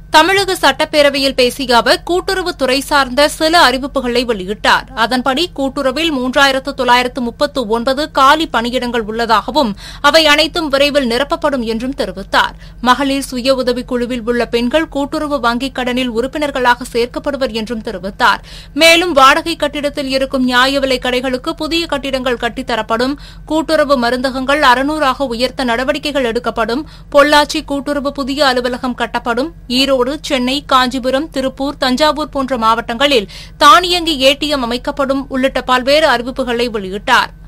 தமிழக சட்டப்பேரவையில் பேசிய அவர் கூட்டுறவுத்துறை சார்ந்த சில அறிவிப்புகளை வெளியிட்டார் அதன்படி கூட்டுறவில் மூன்றாயிரத்து தொள்ளாயிரத்து முப்பத்து ஒன்பது காலி பணியிடங்கள் உள்ளதாகவும் அவை அனைத்தும் விரைவில் நிரப்பப்படும் என்றும் தெரிவித்தார் மகளிர் சுய உதவிக் குழுவில் உள்ள பெண்கள் கூட்டுறவு வங்கிக் கடனில் உறுப்பினர்களாக சேர்க்கப்படுவர் என்றும் தெரிவித்தார் மேலும் வாடகை கட்டிடத்தில் இருக்கும் நியாய விலைக் கடைகளுக்கு புதிய கட்டிடங்கள் கட்டித்தரப்படும் கூட்டுறவு மருந்தகங்கள் அறுநூறாக உயர்த்த நடவடிக்கைகள் எடுக்கப்படும் பொள்ளாச்சி கூட்டுறவு புதிய அலுவலகம் கட்டப்படும் ஈரோடு சென்னை காஞ்சிபுரம் திருப்பூர் தஞ்சாவூர் போன்ற மாவட்டங்களில் தானியங்கி ஏடிஎம் அமைக்கப்படும் உள்ளிட்ட பல்வேறு அறிவிப்புகளை வெளியிட்டார்